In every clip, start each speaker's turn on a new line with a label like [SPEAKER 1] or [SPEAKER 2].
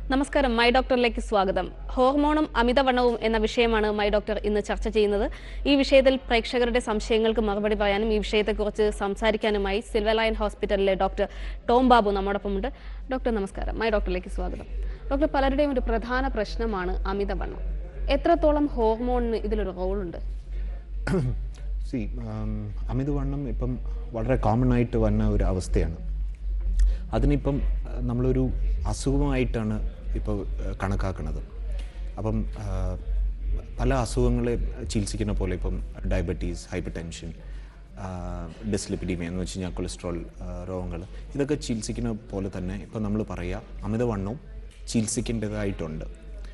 [SPEAKER 1] നമസ്കാരം മൈ ഡോക്ടറിലേക്ക് സ്വാഗതം ഹോർമോണും അമിതവണ്ണവും എന്ന വിഷയമാണ് മൈ ഡോക്ടർ ഇന്ന് ചർച്ച ചെയ്യുന്നത് ഈ വിഷയത്തിൽ പ്രേക്ഷകരുടെ സംശയങ്ങൾക്ക് മറുപടി പറയാനും ഈ വിഷയത്തെക്കുറിച്ച് സംസാരിക്കാനുമായി സിൽവർ ലൈൻ ഹോസ്പിറ്റലിലെ ഡോക്ടർ ടോം ബാബു നമ്മോടൊപ്പമുണ്ട് ഡോക്ടർ നമസ്കാരം മൈ ഡോക്ടറിലേക്ക് സ്വാഗതം ഡോക്ടർ പലരുടെയും ഒരു പ്രധാന പ്രശ്നമാണ് അമിതവണ്ണം എത്രത്തോളം ഹോർമോണിന് ഇതിലൊരു റോളുണ്ട്
[SPEAKER 2] സി അമിതവണ്ണം ഇപ്പം വളരെ കോമൺ ആയിട്ട് വന്ന ഒരു അവസ്ഥയാണ് അതിനിപ്പം ആ, നമ്മളൊരു അസുഖമായിട്ടാണ് ഇപ്പോൾ കണക്കാക്കുന്നത് അപ്പം ആ, പല അസുഖങ്ങളെ ചികിത്സിക്കുന്ന പോലെ ഇപ്പം ഡയബറ്റീസ് ഹൈപ്പർ ടെൻഷൻ ഡിസ്ലിപ്പിഡീമിയ എന്ന് വെച്ച് കഴിഞ്ഞാൽ കൊളസ്ട്രോൾ രോഗങ്ങൾ ഇതൊക്കെ ചികിത്സിക്കുന്ന പോലെ തന്നെ ഇപ്പം നമ്മൾ പറയുക അമിതവണ്ണവും ചികിത്സിക്കേണ്ടതായിട്ടുണ്ട്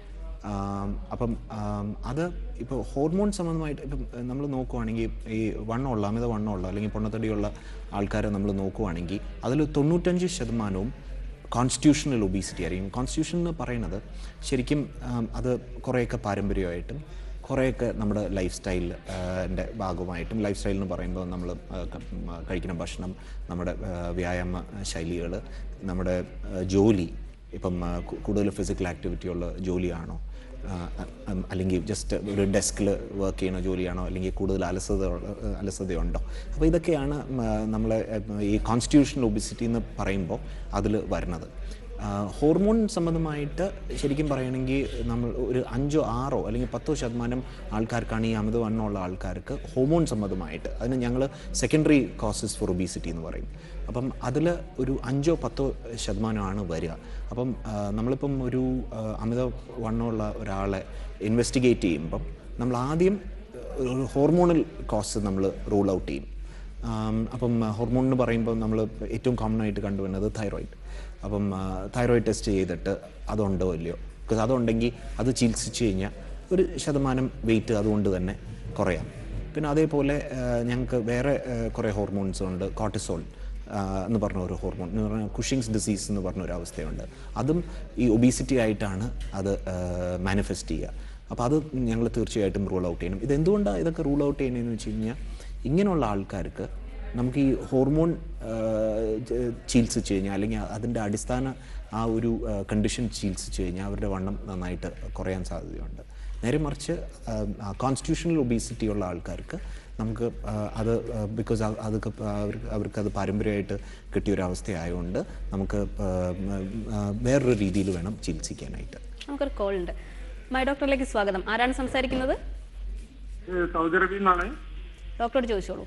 [SPEAKER 2] ആം, അപ്പം ആം, അത് ഇപ്പോൾ ഹോർമോൺ സംബന്ധമായിട്ട് ഇപ്പം നമ്മൾ നോക്കുവാണെങ്കിൽ ഈ വണ്ണമുള്ള അമിത വണ്ണമുള്ള അല്ലെങ്കിൽ പൊണ്ണത്തടിയുള്ള ആൾക്കാരെ നമ്മൾ നോക്കുവാണെങ്കിൽ അതിൽ തൊണ്ണൂറ്റഞ്ച് ശതമാനവും കോൺസ്റ്റിറ്റ്യൂഷണൽ ഒബീസിറ്റി ആയിരിക്കും കോൺസ്റ്റിറ്റ്യൂഷൻ എന്ന് പറയുന്നത് ശരിക്കും ആം, അത് കുറേയൊക്കെ പാരമ്പര്യമായിട്ടും കുറേയൊക്കെ നമ്മുടെ ലൈഫ് സ്റ്റൈൽ ൻ്റെ ഭാഗമായിട്ടും ലൈഫ് സ്റ്റൈൽ എന്ന് പറയുമ്പോൾ നമ്മൾ കഴിക്കുന്ന ഭക്ഷണം നമ്മുടെ ആ, വ്യായാമ ശൈലികൾ നമ്മുടെ ആ, ജോലി ഇപ്പം ആ, കു- കൂടുതൽ ഫിസിക്കൽ ആക്ടിവിറ്റി ഉള്ള ജോലിയാണോ ആ, ഉം, അല്ലെങ്കിൽ ജസ്റ്റ് ഒരു ഡെസ്കിൽ വർക്ക് ചെയ്യുന്ന ജോലിയാണോ അല്ലെങ്കിൽ കൂടുതൽ അലസത ഉള്ള- അലസതയുണ്ടോ അപ്പോൾ ഇതൊക്കെയാണ് ഉം, ആ, നമ്മളെ ഉം, ഈ കോൺസ്റ്റിറ്റ്യൂഷണൽ ഒബിസിറ്റി എന്ന് പറയുമ്പോൾ അതിൽ വരുന്നത് ആ, ഹോർമോൺ സംബന്ധമായിട്ട് ശരിക്കും പറയുകയാണെങ്കിൽ നമ്മൾ ഒരു അഞ്ചോ ആറോ അല്ലെങ്കിൽ പത്തോ ശതമാനം ആൾക്കാർക്കാണ് ഈ അമിതവണ്ണമുള്ള ആൾക്കാർക്ക് ഹോർമോൺ സംബന്ധമായിട്ട് അതിന് ഞങ്ങൾ സെക്കൻഡറി കോസസ് ഫോർ ഒബീസിറ്റി എന്ന് പറയും അപ്പം അതിൽ ഒരു അഞ്ചോ പത്തോ ശതമാനമാണ് വരിക അപ്പം ആ, നമ്മളിപ്പം ഒരു ആ, അമിത വണ്ണമുള്ള ഒരാളെ ഇൻവെസ്റ്റിഗേറ്റ് ചെയ്യുമ്പം നമ്മൾ ആദ്യം ഒരു ഹോർമോണൽ കോസ് നമ്മൾ റൂൾ ഔട്ട് ചെയ്യും ആം, അപ്പം ഹോർമോൺ എന്ന് പറയുമ്പോൾ നമ്മൾ ഏറ്റവും കോമൺ ആയിട്ട് കണ്ടുവരുന്നത് തൈറോയിഡ് അപ്പം തൈറോയിഡ് ടെസ്റ്റ് ചെയ്തിട്ട് അതുണ്ടോ ഇല്ലയോ ബിക്കോസ് അതുണ്ടെങ്കിൽ അത് ചികിത്സിച്ച് കഴിഞ്ഞാൽ ഒരു ശതമാനം വെയിറ്റ് അതുകൊണ്ട് തന്നെ കുറയാം പിന്നെ അതേപോലെ ഞങ്ങൾക്ക് വേറെ ആ, കുറേ ഹോർമോൺസ് ഉണ്ട് കോർട്ടിസോൾ എന്ന് പറഞ്ഞ ഒരു ഹോർമോൺ എന്ന് പറഞ്ഞാൽ കുഷിങ്സ് ഡിസീസ് എന്ന് പറഞ്ഞ ഒരു അവസ്ഥയുണ്ട് അതും ഈ ഒബീസിറ്റി ആയിട്ടാണ് അത് മാനിഫെസ്റ്റ് ചെയ്യുക അപ്പോൾ അത് ഞങ്ങൾ തീർച്ചയായിട്ടും റൂൾ ഔട്ട് ചെയ്യണം ഇത് എന്തുകൊണ്ടാണ് ഇതൊക്കെ റൂൾ ഔട്ട് ചെയ്യണമെന്ന് വെച്ച് കഴിഞ്ഞാൽ ഇങ്ങനെയുള്ള ആൾക്കാർക്ക് നമുക്ക് ഈ ഹോർമോൺ ആ, ച- ചികിത്സിച്ച് കഴിഞ്ഞാൽ അല്ലെങ്കിൽ അതിൻ്റെ അടിസ്ഥാന ആ ഒരു കണ്ടീഷൻ ചികിത്സിച്ച് കഴിഞ്ഞാൽ അവരുടെ വണ്ണം നന്നായിട്ട് കുറയാൻ സാധ്യതയുണ്ട് നേരെ മറിച്ച് കോൺസ്റ്റിറ്റ്യൂഷണൽ ഒബീസിറ്റി ഉള്ള ആൾക്കാർക്ക് നമുക്ക് ആ, അത് ബിക്കോസ് അതൊക്കെ പ- അവർക്ക് അവർക്ക് അത് പാരമ്പര്യമായിട്ട് കിട്ടിയ ഒരു അവസ്ഥയായതുകൊണ്ട് നമുക്ക് ആ, ആ, വേറൊരു രീതിയിൽ വേണം ചികിത്സിക്കാനായിട്ട്
[SPEAKER 1] നമുക്കൊരു കോൾ ഉണ്ട് മൈ ഡോക്ടറിലേക്ക് സ്വാഗതം ആരാണ് സംസാരിക്കുന്നത്
[SPEAKER 3] ഏഹ് സൗദി അറേബ്യയിൽ നിന്നാണ്
[SPEAKER 1] ഡോക്ടറോട് ചോദിച്ചോളൂ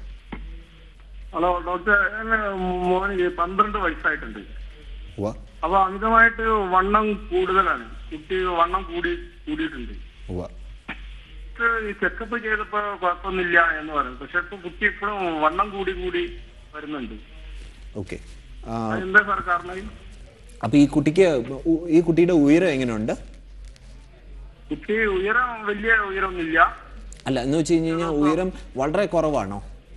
[SPEAKER 3] ഹലോ ഡോക്ടർ എന്നെ മോന് പന്ത്രണ്ട് വയസ്സായിട്ടുണ്ട്
[SPEAKER 2] ഉവ്വ
[SPEAKER 3] അപ്പൊ അമിതമായിട്ട് വണ്ണം കൂടുതലാണ് കുട്ടി വണ്ണം കൂടി കൂടിയിട്ടുണ്ട്
[SPEAKER 2] ഉവ്വ
[SPEAKER 3] ഇത് ഈ ചെക്കപ്പ് ചെയ്തപ്പോ കുഴപ്പമൊന്നുമില്ല എന്ന് പറഞ്ഞു പക്ഷെ ഇപ്പൊ കുട്ടി ഇപ്പോഴും വണ്ണം കൂടി കൂടി വരുന്നുണ്ട്
[SPEAKER 2] ഓക്കെ
[SPEAKER 3] എന്താ സാർ കാരണം
[SPEAKER 2] അപ്പോൾ ഈ കുട്ടിക്ക് ഉ- ഈ കുട്ടിയുടെ ഉയരം എങ്ങനെയുണ്ട്
[SPEAKER 3] കുട്ടി ഉയരം വലിയ ഉയരമൊന്നുമില്ല
[SPEAKER 2] അല്ല എന്ന് വെച്ച് കഴിഞ്ഞ് കഴിഞ്ഞാൽ ഉയരം വളരെ കുറവാണോ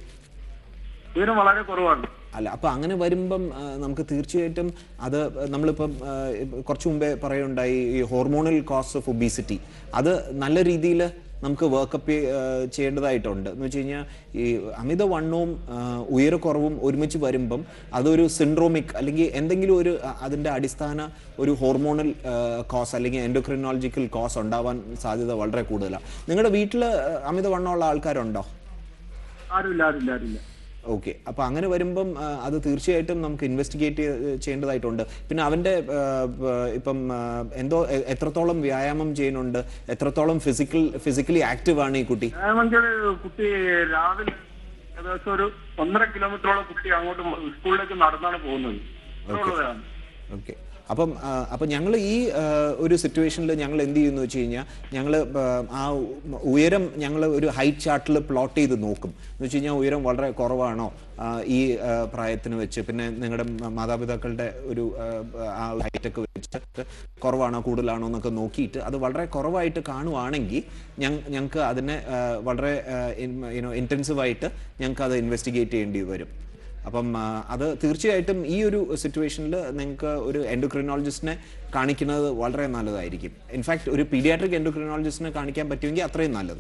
[SPEAKER 3] ഉയരം വളരെ കുറവാണ്
[SPEAKER 2] അല്ല അപ്പോൾ അങ്ങനെ വരുമ്പം ആ, നമുക്ക് തീർച്ചയായിട്ടും അത് നമ്മളിപ്പം ആ, ഇപ്പ- കുറച്ച് മുമ്പേ പറയുണ്ടായി ഈ ഹോർമോണൽ കോസ് ഓഫ് ഒബീസിറ്റി അത് നല്ല രീതിയിൽ നമുക്ക് വർക്കപ്പ് ചെയ്യേണ്ടതായിട്ടുണ്ട് എന്ന് വെച്ച് കഴിഞ്ഞാൽ ഈ അമിത വണ്ണവും ആ, ഉയരക്കുറവും ഒരുമിച്ച് വരുമ്പം അതൊരു സിൻഡ്രോമിക് അല്ലെങ്കിൽ എന്തെങ്കിലും ഒരു അ- അതിൻ്റെ അടിസ്ഥാന ഒരു ഹോർമോണൽ കോസ് അല്ലെങ്കിൽ എൻഡോക്രിനോളജിക്കൽ കോസ് ഉണ്ടാവാൻ സാധ്യത വളരെ കൂടുതലാണ് നിങ്ങളുടെ വീട്ടിൽ അമിത വണ്ണമുള്ള ആൾക്കാരുണ്ടോ
[SPEAKER 3] ആരുമില്ല ആരുമില്ല ആരുമില്ല
[SPEAKER 2] ഓക്കെ അപ്പോൾ അങ്ങനെ വരുമ്പം ആ, അത് തീർച്ചയായിട്ടും നമുക്ക് ഇൻവെസ്റ്റിഗേറ്റ് ചെയ്യേണ്ടതായിട്ടുണ്ട് പിന്നെ അവൻ്റെ ആ, ആ, ഇപ്പം ആ, എന്തോ എ- എത്രത്തോളം വ്യായാമം ചെയ്യുന്നുണ്ട് എത്രത്തോളം ഫിസിക്കൽ ഫിസിക്കലി ആക്റ്റീവ് ആണ് ഈ കുട്ടി
[SPEAKER 3] ഏതെങ്കിൽ കുട്ടി രാവിലെ ഏകദേശം ഒരു ഒന്നര കിലോമീറ്ററോളം കുട്ടി അങ്ങോട്ട് മ- സ്കൂളിലേക്ക് നടന്നാണ് പോകുന്നത് ഇത്രയുള്ളതാണ്.
[SPEAKER 2] ഓക്കെ അപ്പം ആ, അപ്പം ഞങ്ങൾ ഈ ആ, ഒരു സിറ്റുവേഷനിൽ ഞങ്ങൾ എന്ത് ചെയ്യുന്നു വെച്ച് കഴിഞ്ഞാൽ ഞങ്ങൾ ആ ഉ- ഉയരം ഞങ്ങൾ ഒരു ഹൈറ്റ് ചാർട്ടിൽ പ്ലോട്ട് ചെയ്ത് നോക്കും എന്ന് വെച്ച് കഴിഞ്ഞാൽ ഉയരം വളരെ കുറവാണോ ആ, ഈ ആ, പ്രായത്തിന് വെച്ച് പിന്നെ നിങ്ങളുടെ മാതാപിതാക്കളുടെ ഒരു ആ, ആ ഹൈറ്റ് ഒക്കെ വെച്ചിട്ട് കുറവാണോ കൂടുതലാണോ എന്നൊക്കെ നോക്കിയിട്ട് അത് വളരെ കുറവായിട്ട് കാണുവാണെങ്കിൽ ഞങ്ങൾക്ക് അതിനെ ആ, വളരെ യുനോ ഇൻറ്റൻസീവായിട്ട് ഞങ്ങൾക്ക് അത് ഇൻവെസ്റ്റിഗേറ്റ് ചെയ്യേണ്ടി വരും അപ്പം ആ, അത് തീർച്ചയായിട്ടും ഈ ഒരു സിറ്റുവേഷനിൽ നിങ്ങൾക്ക് ഒരു എൻഡോക്രിനോളജിസ്റ്റിനെ കാണിക്കുന്നത് വളരെ നല്ലതായിരിക്കും ഇൻഫാക്ട് ഒരു പീഡിയാട്രിക് എൻഡോക്രിനോളജിസ്റ്റിനെ കാണിക്കാൻ പറ്റുമെങ്കിൽ അത്രയും നല്ലത്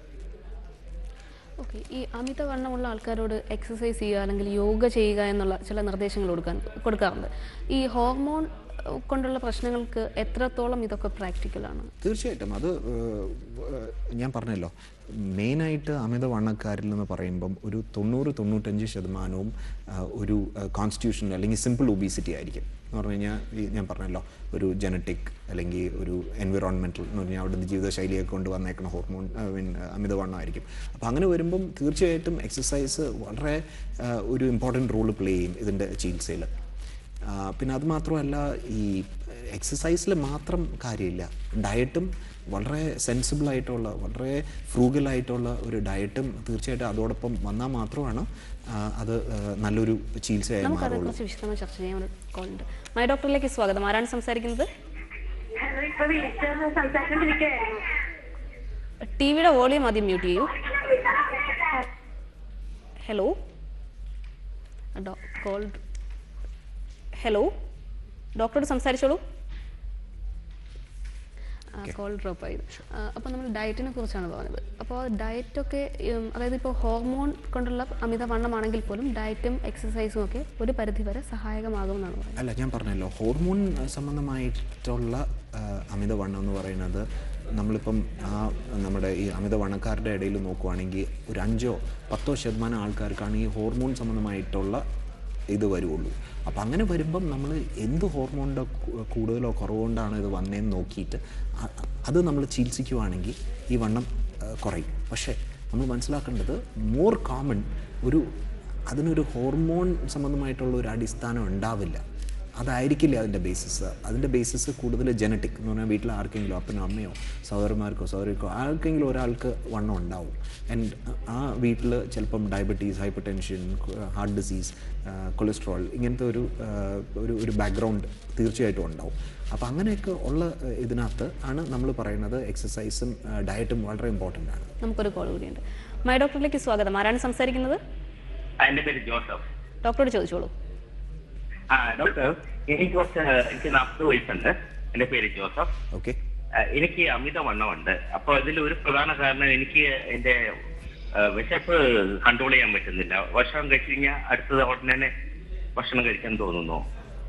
[SPEAKER 1] ഓക്കെ ഈ അമിതവണ്ണമുള്ള ആൾക്കാരോട് എക്സസൈസ് ചെയ്യുക അല്ലെങ്കിൽ യോഗ ചെയ്യുക എന്നുള്ള ചില നിർദ്ദേശങ്ങൾ കൊടുക്കാൻ കൊടുക്കാറുണ്ട് ഈ ഹോർമോൺ കൊണ്ടുള്ള പ്രശ്നങ്ങൾക്ക് എത്രത്തോളം ഇതൊക്കെ പ്രാക്ടിക്കലാണ്
[SPEAKER 2] തീർച്ചയായിട്ടും അത് ഏഹ്, ഏഹ്, ഞാൻ പറഞ്ഞല്ലോ മെയിനായിട്ട് അമിതവണ്ണക്കാരിൽ എന്ന് പറയുമ്പം ഒരു തൊണ്ണൂറ് തൊണ്ണൂറ്റഞ്ച് ശതമാനവും ആഹ്, ഒരു കോൺസ്റ്റിറ്റ്യൂഷൻ അല്ലെങ്കിൽ സിമ്പിൾ ഒബീസിറ്റി ആയിരിക്കും എന്ന് പറഞ്ഞു കഴിഞ്ഞാൽ ഈ ഞാൻ പറഞ്ഞല്ലോ ഒരു ജനറ്റിക് അല്ലെങ്കിൽ ഒരു എൻവിറോൺമെൻറ്റൽ എന്ന് പറഞ്ഞാൽ അവിടുന്ന് ജീവിതശൈലിയൊക്കെ കൊണ്ട് വന്നേക്കുന്ന ഹോർമോൺ മീൻ അമിതവണ്ണമായിരിക്കും അപ്പോൾ അങ്ങനെ വരുമ്പം തീർച്ചയായിട്ടും എക്സസൈസ് വളരെ ആഹ്, ഒരു ഇമ്പോർട്ടൻറ്റ് റോൾ പ്ലേ ചെയ്യും ഇതിൻ്റെ ചികിത്സയിൽ ആ, പിന്നെ അത് മാത്രമല്ല ഈ എക്സസൈസിൽ മാത്രം കാര്യമില്ല ഡയറ്റും വളരെ സെൻസിബിൾ ആയിട്ടുള്ള വളരെ ഫ്രൂഗൽ ആയിട്ടുള്ള ഒരു ഡയറ്റും തീർച്ചയായിട്ടും അതോടൊപ്പം വന്നാൽ മാത്രമാണ് ആ, അത് ആ, നല്ലൊരു ചികിത്സയായി
[SPEAKER 1] നമുക്ക്
[SPEAKER 2] മാറുള്ളൂ
[SPEAKER 1] അതേക്കുറിച്ച് വിശദമായി ചർച്ച ചെയ്യാൻ ഒരു കോളുണ്ട് മൈ ഡോക്ടറിലേക്ക് സ്വാഗതം ആരാണ് സംസാരിക്കുന്നത്
[SPEAKER 4] ഹലോ ഇപ്പൊ വിളിച്ചത് സംസാരിച്ചോണ്ടിരിക്കുകയായിരുന്നു
[SPEAKER 1] ടി വിയുടെ വോളിയം ആദ്യം മ്യൂട്ട് ചെയ്യൂ ഹലോ ഡോ കോൾ ഹലോ ഡോക്ടറോട് സംസാരിച്ചോളൂ കോൾ ഡ്രോപ്പ് ആയത് അപ്പോൾ നമ്മൾ ഡയറ്റിനെ കുറിച്ചാണ് പറഞ്ഞത് അപ്പോൾ ഡയറ്റൊക്കെ ഉം, അതായത് ഇപ്പോൾ ഹോർമോൺ കൊണ്ടുള്ള അമിതവണ്ണമാണെങ്കിൽ പോലും ഡയറ്റും എക്സസൈസും ഒക്കെ ഒരു പരിധിവരെ സഹായകമാകുമെന്നാണ് പറയുന്നത്
[SPEAKER 2] അല്ല ഞാൻ പറഞ്ഞല്ലോ ഹോർമോൺ സംബന്ധമായിട്ടുള്ള ആ, അമിതവണ്ണം എന്ന് പറയുന്നത് നമ്മളിപ്പം ആ നമ്മുടെ ഈ അമിതവണ്ണക്കാരുടെ ഇടയിൽ നോക്കുവാണെങ്കിൽ ഒരു അഞ്ചോ പത്തോ ശതമാനം ആൾക്കാർക്കാണ് ഈ ഹോർമോൺ സംബന്ധമായിട്ടുള്ള ഇത് വരുള്ളൂ അപ്പം അങ്ങനെ വരുമ്പം നമ്മൾ എന്ത് ഹോർമോണിൻ്റെ കൂടുതലോ കുറവോ കൊണ്ടാണ് ഇത് വന്നതെന്ന് നോക്കിയിട്ട് അ- അത് നമ്മൾ ചികിത്സിക്കുവാണെങ്കിൽ ഈ വണ്ണം ആ, കുറയും പക്ഷേ നമ്മൾ മനസ്സിലാക്കേണ്ടത് മോർ കോമൺ ഒരു അതിനൊരു ഹോർമോൺ സംബന്ധമായിട്ടുള്ള ഒരു അടിസ്ഥാനം ഉണ്ടാവില്ല അതായിരിക്കില്ല അതിൻ്റെ ബേസിസ് അതിൻ്റെ ബേസിസ് കൂടുതൽ ജനറ്റിക് എന്ന് പറഞ്ഞാൽ വീട്ടിൽ ആർക്കെങ്കിലും അപ്പനോ അമ്മയോ സഹോദരന്മാർക്കോ സഹോദരിക്കോ ആർക്കെങ്കിലും ഒരാൾക്ക് വണ്ണം ഉണ്ടാവും ആൻഡ് ആ വീട്ടിൽ ചിലപ്പം diabetes hypertension heart disease cholesterol ഇങ്ങനത്തെ ഒരു ആ, ഒരു ഒരു ബാക്ക്ഗ്രൗണ്ട് തീർച്ചയായിട്ടും ഉണ്ടാവും അപ്പോൾ അങ്ങനെയൊക്കെ ഉള്ള ആ, ഇതിനകത്ത് ആണ് നമ്മൾ പറയുന്നത് എക്സസൈസും ഡയറ്റും വളരെ ഇമ്പോർട്ടൻ്റ് ആണ്
[SPEAKER 1] നമുക്കൊരു കോൾ കൂടിയുണ്ട് മൈ ഡോക്ടറിലേക്ക് സ്വാഗതം ആരാണ് സംസാരിക്കുന്നത്
[SPEAKER 5] ആ, എന്റെ പേര് ജോസഫ്
[SPEAKER 1] ഡോക്ടറോട് ചോദിച്ചോളൂ
[SPEAKER 5] ആ ഡോക്ടർ എനിക്ക് കുറച്ച് എനിക്ക് നാൽപ്പത് വയസ്സുണ്ട് എന്റെ പേര് ജോസഫ്
[SPEAKER 2] ഓക്കെ
[SPEAKER 5] ആ, എനിക്ക് അമിതവണ്ണമുണ്ട് അപ്പോൾ ഇതിൽ ഒരു പ്രധാന കാരണം എനിക്ക് എന്റെ ആ, വിശപ്പ് കൺട്രോൾ ചെയ്യാൻ പറ്റുന്നില്ല ഭക്ഷണം കഴിച്ചു കഴിഞ്ഞാൽ അടുത്തത് ഉടനെ തന്നെ ഭക്ഷണം കഴിക്കാൻ തോന്നുന്നു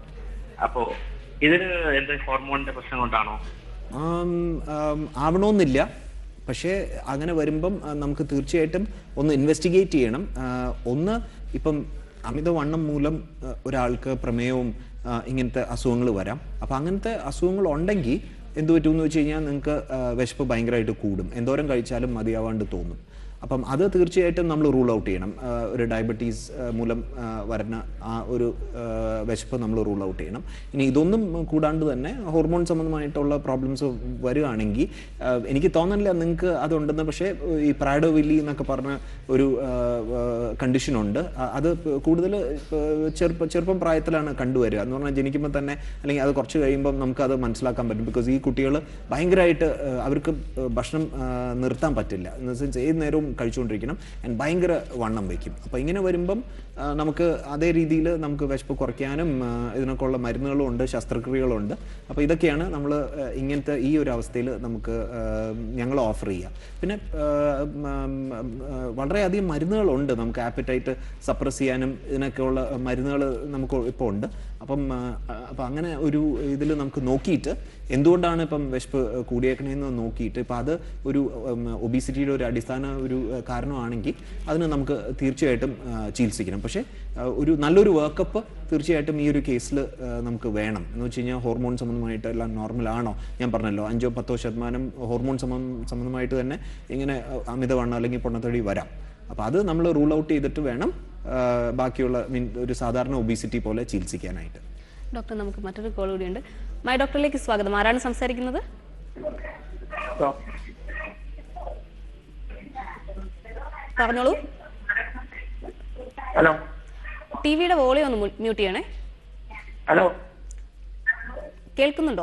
[SPEAKER 5] അപ്പോ ഇതിന് എന്ത് ഹോർമോണിന്റെ പ്രശ്നം കൊണ്ടാണോ
[SPEAKER 2] ആം, ആം, ആവണമെന്നില്ല പക്ഷേ അങ്ങനെ വരുമ്പം ആ, നമുക്ക് തീർച്ചയായിട്ടും ഒന്ന് ഇൻവെസ്റ്റിഗേറ്റ് ചെയ്യണം ആ, ഒന്ന് ഇപ്പം അമിതവണ്ണം മൂലം ആ, ഒരാൾക്ക് പ്രമേയവും ആ, ഇങ്ങനത്തെ അസുഖങ്ങൾ വരാം അപ്പം അങ്ങനത്തെ അസുഖങ്ങൾ ഉണ്ടെങ്കിൽ എന്ത് പറ്റുമെന്ന് വെച്ച് കഴിഞ്ഞാൽ നിങ്ങൾക്ക് ആ, വിശപ്പ് ഭയങ്കരമായിട്ട് കൂടും എന്തോരം കഴിച്ചാലും മതിയാവാണ്ട് തോന്നും അപ്പം അത് തീർച്ചയായിട്ടും നമ്മൾ റൂൾ ഔട്ട് ചെയ്യണം ആ, ഒരു ഡയബറ്റീസ് ആ, മൂലം ആ, വരുന്ന ആ ഒരു ആ, വിശപ്പ് നമ്മൾ റൂൾ ഔട്ട് ചെയ്യണം ഇനി ഇതൊന്നും കൂടാണ്ട് തന്നെ ഹോർമോൺ സംബന്ധമായിട്ടുള്ള പ്രോബ്ലംസ് വരികയാണെങ്കിൽ ആ, എനിക്ക് തോന്നുന്നില്ല നിങ്ങൾക്ക് അതുണ്ടെന്ന് പക്ഷേ ഈ പ്രാഡോവില്ലി എന്നൊക്കെ പറഞ്ഞ ഒരു കണ്ടീഷനുണ്ട് അത് കൂടുതൽ ചെറുപ്പം ചെറുപ്പം പ്രായത്തിലാണ് കണ്ടുവരിക എന്ന് പറഞ്ഞാൽ ജനിക്കുമ്പോൾ തന്നെ അല്ലെങ്കിൽ അത് കുറച്ച് കഴിയുമ്പം നമുക്കത് മനസ്സിലാക്കാൻ പറ്റും ബിക്കോസ് ഈ കുട്ടികൾ ഭയങ്കരമായിട്ട് ആ, അവർക്ക് ഭക്ഷണം ആ, നിർത്താൻ പറ്റില്ല എന്ന് വെച്ചാൽ ഏത് നേരവും കഴിച്ചുകൊണ്ടിരിക്കണം ആൻഡ് ഭയങ്കര വണ്ണം വയ്ക്കും അപ്പോൾ ഇങ്ങനെ വരുമ്പം ആ, നമുക്ക് അതേ രീതിയിൽ നമുക്ക് വിശപ്പ് കുറയ്ക്കാനും ആ, ഇതിനൊക്കെ ഉള്ള മരുന്നുകളും ഉണ്ട് ശസ്ത്രക്രിയകളുണ്ട് അപ്പോൾ ഇതൊക്കെയാണ് നമ്മൾ ഇങ്ങനത്തെ ഈ ഒരു അവസ്ഥയിൽ നമുക്ക് ഞങ്ങൾ ഓഫർ ചെയ്യുക പിന്നെ ആ, ഉം, ഉം, ആ, വളരെയധികം മരുന്നുകളുണ്ട് നമുക്ക് ആപ്പറ്റൈറ്റ് സപ്രസ് ചെയ്യാനും ഇതിനൊക്കെയുള്ള മരുന്നുകൾ നമുക്ക് ഇപ്പോൾ ഉണ്ട് അപ്പം ആ, അപ്പം അങ്ങനെ ഒരു ഇതിൽ നമുക്ക് നോക്കിയിട്ട് എന്തുകൊണ്ടാണ് ഇപ്പം വിശപ്പ് കൂടിയേക്കണേന്ന് നോക്കിയിട്ട് ഇപ്പം അത് ഒരു ഒബീസിറ്റിയുടെ ഒരു അടിസ്ഥാന ഒരു ആ, കാരണമാണെങ്കിൽ അതിന് നമുക്ക് തീർച്ചയായിട്ടും ആ, ചികിത്സിക്കണം പക്ഷേ ആ, ഒരു നല്ലൊരു വർക്കപ്പ് തീർച്ചയായിട്ടും ഈ ഒരു കേസിൽ നമുക്ക് വേണം എന്ന് വെച്ച് കഴിഞ്ഞാൽ ഹോർമോൺ സംബന്ധമായിട്ട് എല്ലാം നോർമലാണോ ഞാൻ പറഞ്ഞല്ലോ അഞ്ചോ പത്തോ ശതമാനം ഹോർമോൺ സംബന്ധം സംബന്ധമായിട്ട് തന്നെ ഇങ്ങനെ ആ, അമിതവണ്ണം അല്ലെങ്കിൽ പൊണ്ണത്തടി വരാം അപ്പോൾ അത് നമ്മൾ റൂൾ ഔട്ട് ചെയ്തിട്ട് വേണം ആ, ബാക്കിയുള്ള മീൻ ഒരു സാധാരണ ഒബീസിറ്റി പോലെ ചികിത്സിക്കാനായിട്ട്
[SPEAKER 1] ഡോക്ടർ നമുക്ക് മറ്റൊരു കോൾ കൂടിയുണ്ട് മൈ ഡോക്ടറിലേക്ക് സ്വാഗതം ആരാണ് സംസാരിക്കുന്നത് പറഞ്ഞോളൂ
[SPEAKER 4] ഹലോ
[SPEAKER 1] ടി വിയുടെ വോളിയം ഒന്ന് മ്യൂട്ട് ചെയ്യണേ
[SPEAKER 4] ഹലോ
[SPEAKER 1] കേൾക്കുന്നുണ്ടോ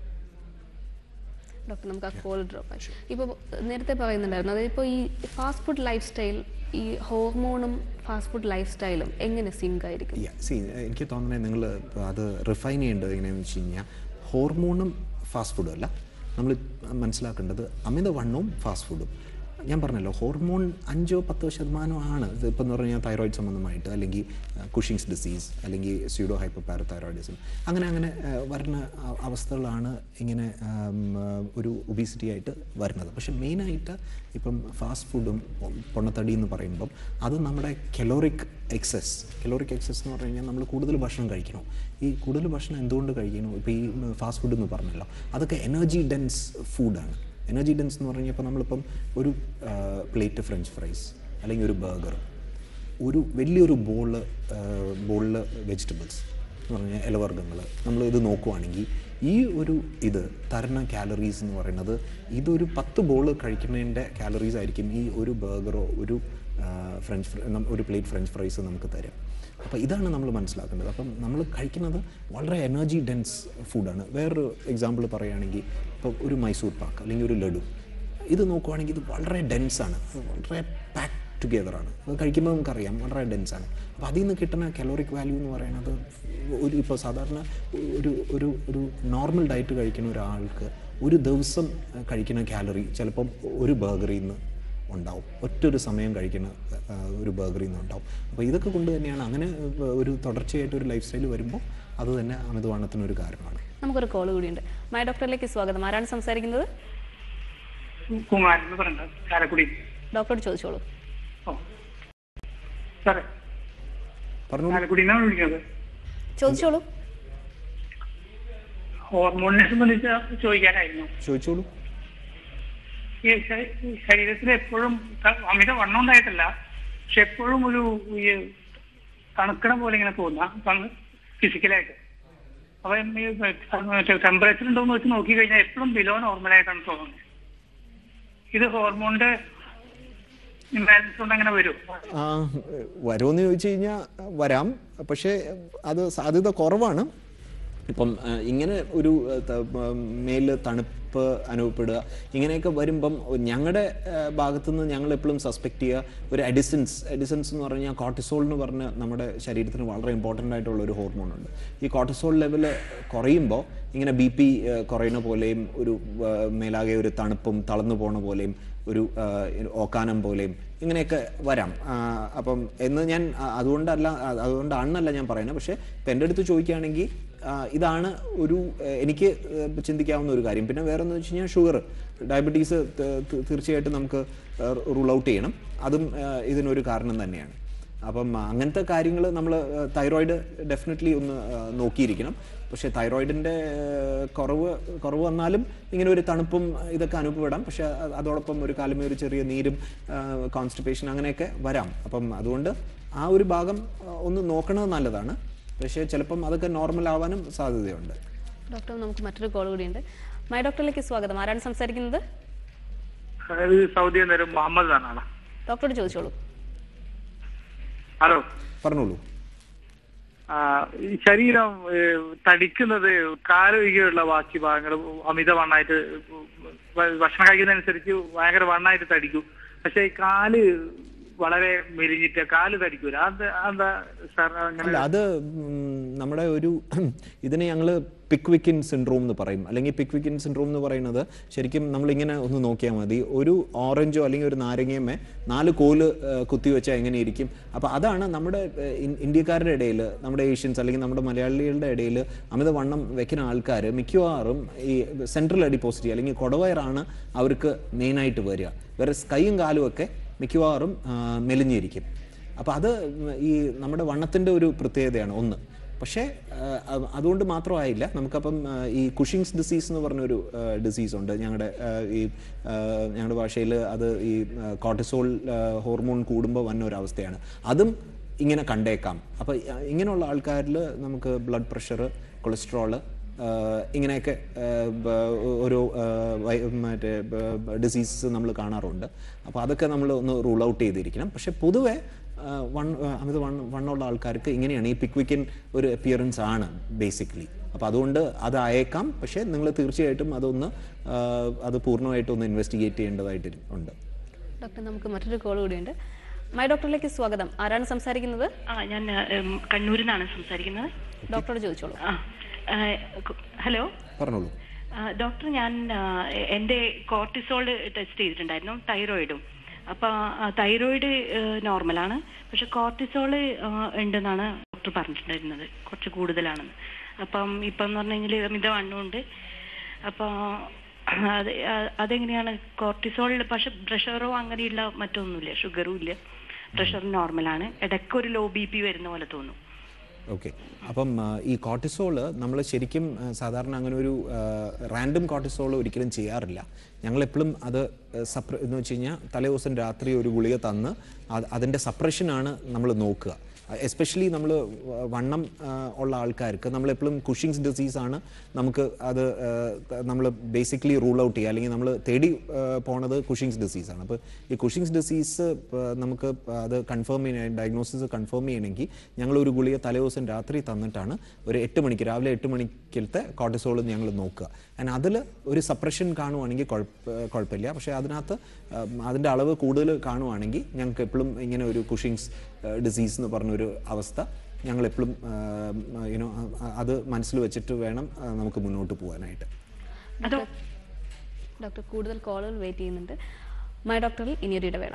[SPEAKER 1] ഡോക്ടർ നമുക്ക് ആ കോൾ ഡ്രോപ്പ് ആയി ഇപ്പോൾ നേരത്തെ പറയുന്നുണ്ടായിരുന്നു അതായത് ഇപ്പോൾ ഈ ഫാസ്റ്റ് ഫുഡ് ലൈഫ് സ്റ്റൈൽ ഈ ഹോർമോണും ഫാസ്റ്റ് ഫുഡ് ലൈഫ് സ്റ്റൈലും എങ്ങനെ സിങ്ക് ആയിരിക്കും
[SPEAKER 2] സി എനിക്ക് തോന്നുന്നത് നിങ്ങൾ അത് റിഫൈൻ ചെയ്യേണ്ടത് എങ്ങനെയാണെന്ന് വെച്ച് കഴിഞ്ഞാൽ ഹോർമോണും ഫാസ്റ്റ് ഫുഡും അല്ല നമ്മൾ മനസ്സിലാക്കേണ്ടത് അമിതവണ്ണവും ഫാസ്റ്റ് ഫുഡും ഞാൻ പറഞ്ഞല്ലോ ഹോർമോൺ അഞ്ചോ പത്തോ ശതമാനം ആണ് ഇപ്പം എന്ന് പറഞ്ഞാൽ തൈറോയിഡ് സംബന്ധമായിട്ട് അല്ലെങ്കിൽ കുഷിങ്സ് ഡിസീസ് അല്ലെങ്കിൽ സ്യൂഡോ ഹൈപ്പർ പാരതൈറോയിഡിസം അങ്ങനെ അങ്ങനെ ആ, വരുന്ന അ- അവസ്ഥകളാണ് ഇങ്ങനെ ആം, ആ, ഒരു ഒബീസിറ്റി ആയിട്ട് വരുന്നത് പക്ഷെ മെയിനായിട്ട് ഇപ്പം ഫാസ്റ്റ് ഫുഡും പൊണ്ണത്തടി എന്ന് പറയുമ്പം അത് നമ്മുടെ കെലോറിക് എക്സസ് കെലോറിക് എക്സസ് എന്ന് പറഞ്ഞു കഴിഞ്ഞാൽ നമ്മൾ കൂടുതൽ ഭക്ഷണം കഴിക്കണം ഈ കൂടുതൽ ഭക്ഷണം എന്തുകൊണ്ട് കഴിക്കണം ഇപ്പോൾ ഈ ഫാസ്റ്റ് ഫുഡ് എന്ന് പറഞ്ഞല്ലോ അതൊക്കെ എനർജി ഡെൻസ് ഫുഡാണ് എനർജി ഡെൻസ് എന്ന് പറഞ്ഞു കഴിഞ്ഞപ്പോൾ നമ്മളിപ്പം ഒരു പ്ലേറ്റ് ഫ്രഞ്ച് ഫ്രൈസ് അല്ലെങ്കിൽ ഒരു ബർഗർ ഒരു വലിയൊരു ബോള് ബോളിൽ വെജിറ്റബിൾസ് എന്ന് പറഞ്ഞാൽ ഇലവർഗ്ഗങ്ങൾ നമ്മൾ ഇത് നോക്കുവാണെങ്കിൽ ഈ ഒരു ഇത് തരുന്ന കാലറീസ് എന്ന് പറയുന്നത് ഇതൊരു പത്ത് ബോൾ കഴിക്കുന്നതിൻ്റെ കാലറീസ് ആയിരിക്കും ഈ ഒരു ബർഗറോ ഒരു ഫ്രഞ്ച് ഫ്രൈ നം- ഒരു പ്ലേറ്റ് ഫ്രഞ്ച് ഫ്രൈസ് നമുക്ക് തരാം അപ്പോൾ ഇതാണ് നമ്മൾ മനസ്സിലാക്കേണ്ടത് അപ്പം നമ്മൾ കഴിക്കുന്നത് വളരെ എനർജി ഡെൻസ് ഫുഡാണ് വേറൊരു എക്സാമ്പിൾ പറയുകയാണെങ്കിൽ ഇപ്പോൾ ഒരു മൈസൂർ പാക്ക് അല്ലെങ്കിൽ ഒരു ലഡു ഇത് നോക്കുവാണെങ്കിൽ ഇത് വളരെ ഡെൻസാണ് വളരെ പാക്ക് ടുഗെദറാണ് അത് കഴിക്കുമ്പോൾ നമുക്കറിയാം വളരെ ഡെൻസാണ് അപ്പോൾ അതിൽ നിന്ന് കിട്ടുന്ന കലോറിക് വാല്യൂ എന്ന് പറയുന്നത് ഒരു ഇപ്പോൾ സാധാരണ ഒരു ഒരു ഒരു നോർമൽ ഡയറ്റ് കഴിക്കുന്ന ഒരാൾക്ക് ഒരു ദിവസം കഴിക്കുന്ന കാലറി ചിലപ്പം ഒരു ബർഗറിൽ നിന്ന് ഉണ്ടാവും ഒറ്റൊരു സമയം കഴിക്കുന്ന ആ, ഒരു ബർഗറിൽ നിന്ന് ഉണ്ടാവും അപ്പോൾ ഇതൊക്കെ കൊണ്ട് തന്നെയാണ് അങ്ങനെ ആ, ഒരു തുടർച്ചയായിട്ട് ഒരു ലൈഫ് സ്റ്റൈൽ വരുമ്പോൾ അത് തന്നെ അമിതവണ്ണത്തിനൊരു കാരണമാണ്
[SPEAKER 1] നമുക്കൊരു കോൾ കൂടിയുണ്ട് മായ ഡോക്ടറിലേക്ക് സ്വാഗതം ആരാണ് സംസാരിക്കുന്നത്
[SPEAKER 6] കുമാരൻ എന്ന് പറയുന്നത് ചാലക്കുടി
[SPEAKER 1] ഡോക്ടറോട് ചോദിച്ചോളൂ
[SPEAKER 6] ഓ സാറേ
[SPEAKER 2] പറഞ്ഞു
[SPEAKER 6] ചാലക്കുടിയിൽ നിന്നാണ് വിളിക്കുന്നത്
[SPEAKER 1] ചോദിച്ചോളൂ
[SPEAKER 6] ഹോർമോണിനെ സംബന്ധിച്ച് ചോദിക്കാനായിരുന്നു
[SPEAKER 2] ചോദിച്ചോളൂ
[SPEAKER 6] ഈ ശ- ഈ ശരീരത്തിൽ എപ്പോഴും ത- അമിത വണ്ണം ഉണ്ടായിട്ടല്ല പക്ഷെ എപ്പോഴും ഒരു ഈ തണുക്കണ പോലെ ഇങ്ങനെ തോന്നുക ഫിസിക്കലായിട്ട് അപ്പൊ ഈ ടെമ്പറേച്ചർ ഉണ്ടോ എന്ന് വെച്ച് നോക്കി കഴിഞ്ഞാൽ എപ്പോഴും ബിലോ നോർമലായിട്ടാണ് തോന്നുന്നത് ഇത് ഹോർമോണിന്റെ ഇംബാലൻസ് കൊണ്ട് അങ്ങനെ വരും
[SPEAKER 2] ആ, വരുമെന്ന് ചോദിച്ചു കഴിഞ്ഞാൽ വരാം പക്ഷേ അത് സാധ്യത കുറവാണ് ഇപ്പം ആ, ഇങ്ങനെ ഒരു മേല് തണുപ്പ് അനുഭവപ്പെടുക ഇങ്ങനെയൊക്കെ വരുമ്പം ഞങ്ങളുടെ ഭാഗത്തുനിന്ന് ഞങ്ങൾ എപ്പോഴും സസ്പെക്ട് ചെയ്യുക ഒരു എഡിസൻസ് എഡിസൻസ് എന്ന് പറഞ്ഞാൽ കോർട്ടിസോൾ എന്ന് പറഞ്ഞ നമ്മുടെ ശരീരത്തിന് വളരെ ഇമ്പോർട്ടൻ്റ് ആയിട്ടുള്ള ഒരു ഹോർമോൺ ഉണ്ട് ഈ കോർട്ടിസോൾ ലെവൽ കുറയുമ്പോൾ ഇങ്ങനെ ബി പി കുറയുന്ന പോലെയും ഒരു ആ, മേലാകെ ഒരു തണുപ്പും തളർന്നു പോണ പോലെയും ഒരു ആ, ഓക്കാനം പോലെയും ഇങ്ങനെയൊക്കെ വരാം ആ, അപ്പം എന്ന് ഞാൻ ആ, അതുകൊണ്ടല്ല ആ, അതുകൊണ്ടാണെന്നല്ല ഞാൻ പറയുന്നത് പക്ഷേ ഇപ്പം എൻ്റെ അടുത്ത് ചോദിക്കുകയാണെങ്കിൽ ആ, ഇതാണ് ഒരു ആ, എനിക്ക് ആ, ചിന്തിക്കാവുന്ന ഒരു കാര്യം പിന്നെ വേറെ എന്ന് വെച്ച് കഴിഞ്ഞാൽ ഷുഗർ ഡയബറ്റീസ് തീർച്ചയായിട്ടും നമുക്ക് റൂൾ ഔട്ട് ചെയ്യണം അതും ആ, ഇതിനൊരു കാരണം തന്നെയാണ് അപ്പം അങ്ങനത്തെ കാര്യങ്ങൾ നമ്മൾ തൈറോയിഡ് ഡെഫിനറ്റ്ലി ഒന്ന് ആ, നോക്കിയിരിക്കണം പക്ഷേ തൈറോയിഡിൻ്റെ കുറവ് കുറവ് വന്നാലും ഇങ്ങനെ ഒരു തണുപ്പും ഇതൊക്കെ അനുഭവപ്പെടാം പക്ഷേ അ- അതോടൊപ്പം ഒരു കാലമേ ഒരു ചെറിയ നീരും കോൺസ്റ്റിപ്പേഷൻ അങ്ങനെയൊക്കെ വരാം അപ്പം അതുകൊണ്ട് ആ ഒരു ഭാഗം ആ, ഒന്ന് നോക്കണത് നല്ലതാണ് പക്ഷേ ചിലപ്പം അതൊക്കെ നോർമൽ ആവാനും സാധ്യതയുണ്ട്
[SPEAKER 1] ഡോക്ടർ നമുക്ക് മറ്റൊരു കോൾ കൂടിയുണ്ട് മായ ഡോക്ടറിലേക്ക് സ്വാഗതം ആരാണ് സംസാരിക്കുന്നത്
[SPEAKER 6] അതായത് സൗദി നേരം മുഹമ്മദ് ആണ്
[SPEAKER 1] ഡോക്ടറോട് ചോദിച്ചോളൂ
[SPEAKER 6] ഹലോ
[SPEAKER 2] പറഞ്ഞോളൂ
[SPEAKER 6] ആ, ഈ ശരീരം ഏ, തടിക്കുന്നത് കാലൊഴികെയുള്ള ബാക്കി ഭാഗങ്ങൾ അമിതവണ്ണായിട്ട് ഭ- ഭക്ഷണം കഴിക്കുന്നതനുസരിച്ച് ഭയങ്കര വണ്ണായിട്ട് തടിക്കും പക്ഷെ ഈ കാല് വളരെ മെലിഞ്ഞിട്ട് കാല് തടിക്കൂല അത് എന്താ സാർ അങ്ങനെ
[SPEAKER 2] അല്ല അത് ഉം, നമ്മുടെ ഒരു ഇതിനെ ഞങ്ങൾ പിക്വിക്കിൻ സിൻഡ്രോം എന്ന് പറയും അല്ലെങ്കിൽ പിക്വിക്കിൻ സിൻഡ്രോം എന്ന് പറയുന്നത് ശരിക്കും നമ്മളിങ്ങനെ ഒന്ന് നോക്കിയാൽ മതി ഒരു ഓറഞ്ചോ അല്ലെങ്കിൽ ഒരു നാരങ്ങയമേ നാല് കോല് കുത്തി വെച്ചാൽ എങ്ങനെയിരിക്കും അപ്പോൾ അതാണ് നമ്മുടെ ഏഹ്, ഇൻ- ഇന്ത്യക്കാരുടെ ഇടയിൽ നമ്മുടെ ഏഷ്യൻസ് അല്ലെങ്കിൽ നമ്മുടെ മലയാളികളുടെ ഇടയിൽ അമിതവണ്ണം വെക്കുന്ന ആൾക്കാർ മിക്കവാറും ഈ സെൻട്രൽ അഡിപ്പോസിറ്റി അല്ലെങ്കിൽ കൊടവയറാണ് അവർക്ക് മെയിനായിട്ട് വരിക വേറെ കൈയും കാലും ഒക്കെ മിക്കവാറും ആ, മെലിഞ്ഞിരിക്കും അപ്പോൾ അത് ഈ നമ്മുടെ വണ്ണത്തിൻ്റെ ഒരു പ്രത്യേകതയാണ് ഒന്ന് പക്ഷേ ആ, അത് അതുകൊണ്ട് മാത്രമായില്ല നമുക്കപ്പം ആ, ഈ കുഷിങ്സ് ഡിസീസ് എന്ന് പറഞ്ഞൊരു ഡിസീസ് ഉണ്ട് ഞങ്ങളുടെ ആ, ഈ ആ, ഞങ്ങളുടെ ഭാഷയിൽ അത് ഈ കോർട്ടിസോൾ ഹോർമോൺ കൂടുമ്പോൾ വന്ന ഒരു അവസ്ഥയാണ് അതും ഇങ്ങനെ കണ്ടേക്കാം അപ്പോൾ ഇങ്ങനെയുള്ള ആൾക്കാരിൽ നമുക്ക് ബ്ലഡ് പ്രഷർ കൊളസ്ട്രോള് ആഹ് ഇങ്ങനെയൊക്കെ ആഹ് ബ- ഓരോ ആഹ് വൈ- മറ്റേ ഡിസീസസ് നമ്മൾ കാണാറുണ്ട് അപ്പോൾ അതൊക്കെ നമ്മൾ ഒന്ന് റൂൾ ഔട്ട് ചെയ്തിരിക്കണം പക്ഷേ പൊതുവെ ആഹ് വൺ ആഹ് അമിത വണ്ണം വണ്ണമുള്ള ആൾക്കാർക്ക് ഇങ്ങനെയാണ് ഈ പിക്വിക്കിൻ ഒരു അപ്പിയറൻസ് ആണ് ബേസിക്കലി അപ്പോൾ അതുകൊണ്ട് അത് അയക്കാം പക്ഷേ നിങ്ങൾ തീർച്ചയായിട്ടും അതൊന്ന് ആഹ് അത് പൂർണ്ണമായിട്ടും ഒന്ന് ഇൻവെസ്റ്റിഗേറ്റ് ചെയ്യേണ്ടതായിട്ട് ഉണ്ട്
[SPEAKER 1] ഡോക്ടർ നമുക്ക് മറ്റൊരു കോൾ കൂടിയുണ്ട് മായ ഡോക്ടറിലേക്ക് സ്വാഗതം ആരാണ് സംസാരിക്കുന്നത്
[SPEAKER 7] ആ ഞാൻ ഉം, കണ്ണൂരിൽ നിന്നാണ് സംസാരിക്കുന്നത്
[SPEAKER 1] ഡോക്ടറോട് ചോദിച്ചോളൂ
[SPEAKER 7] ആ ആ, കു- ഹലോ
[SPEAKER 2] പറഞ്ഞോളൂ
[SPEAKER 7] ആ, ഡോക്ടർ ഞാൻ ആ, എ- എൻ്റെ കോർട്ടിസോൾ ടെസ്റ്റ് ചെയ്തിട്ടുണ്ടായിരുന്നു തൈറോയിഡും അപ്പോൾ തൈറോയിഡ് നോർമലാണ് പക്ഷെ കോർട്ടിസോൾ ഉണ്ടെന്നാണ് ഡോക്ടർ പറഞ്ഞിട്ടുണ്ടായിരുന്നത് കുറച്ച് കൂടുതലാണെന്ന് അപ്പം ഇപ്പം എന്ന് പറഞ്ഞു കഴിഞ്ഞാൽ അമിതവണ്ണമുണ്ട് അപ്പോൾ അത് ആ- അതെങ്ങനെയാണ് കോർട്ടിസോൾ പക്ഷെ പ്രഷറോ അങ്ങനെയുള്ള മറ്റൊന്നുമില്ല ഷുഗറും ഇല്ല പ്രഷർ നോർമലാണ് ഇടയ്ക്കൊരു ലോ ബി പി വരുന്ന പോലെ തോന്നും
[SPEAKER 2] ഓക്കെ അപ്പം ആ, ഈ കോർട്ടിസോള് നമ്മൾ ശരിക്കും ആ, സാധാരണ അങ്ങനെ ഒരു റാൻഡം കോർട്ടിസോൾ ഒരിക്കലും ചെയ്യാറില്ല ഞങ്ങളെപ്പോഴും അത് സപ്ര എന്ന് വെച്ച് കഴിഞ്ഞാൽ തലേ ദിവസം രാത്രി ഒരു ഗുളിക തന്ന് അത് അതിൻ്റെ സപ്രഷനാണ് നമ്മൾ നോക്കുക എസ്പെഷ്യലി നമ്മൾ വണ്ണം ആ, ഉള്ള ആൾക്കാർക്ക് നമ്മളെപ്പോഴും കുഷിങ്സ് ഡിസീസ് ആണ് നമുക്ക് അത് നമ്മൾ ബേസിക്കലി റൂൾ ഔട്ട് ചെയ്യുക അല്ലെങ്കിൽ നമ്മൾ തേടി ആ, പോണത് കുഷിങ്സ് ഡിസീസാണ് അപ്പോൾ ഈ കുഷിങ്സ് ഡിസീസ് നമുക്ക് അത് കൺഫേം ചെയ്യാൻ ഡയഗ്നോസിസ് കൺഫേം ചെയ്യണമെങ്കിൽ ഞങ്ങൾ ഒരു ഗുളിക തലേ ദിവസം രാത്രി തന്നിട്ടാണ് ഒരു എട്ട് മണിക്ക് രാവിലെ എട്ട് മണിക്കലത്തെ കോർട്ടിസോൾ ഞങ്ങൾ നോക്കുക ആൻഡ് അതിൽ ഒരു സപ്രഷൻ കാണുവാണെങ്കിൽ കുഴപ്പ കുഴപ്പമില്ല പക്ഷേ അതിനകത്ത് ഉം, അതിൻ്റെ അളവ് കൂടുതൽ കാണുവാണെങ്കിൽ ഞങ്ങൾക്ക് എപ്പോഴും ഇങ്ങനെ ഒരു കുഷിങ്സ് ഡിസീസ് എന്ന് പറഞ്ഞൊരു അവസ്ഥ ഞങ്ങൾ എപ്പോഴും യുനോ അത് മനസ്സിൽ വെച്ചിട്ട് വേണം ആ, നമുക്ക് മുന്നോട്ട് പോകാനായിട്ട്
[SPEAKER 7] അതോ
[SPEAKER 1] ഡോക്ടർ കൂടുതൽ കോളുകൾ വെയിറ്റ് ചെയ്യുന്നുണ്ട് മൈ ഡോക്ടറിൽ ഇനിയൊരു ഇടവേള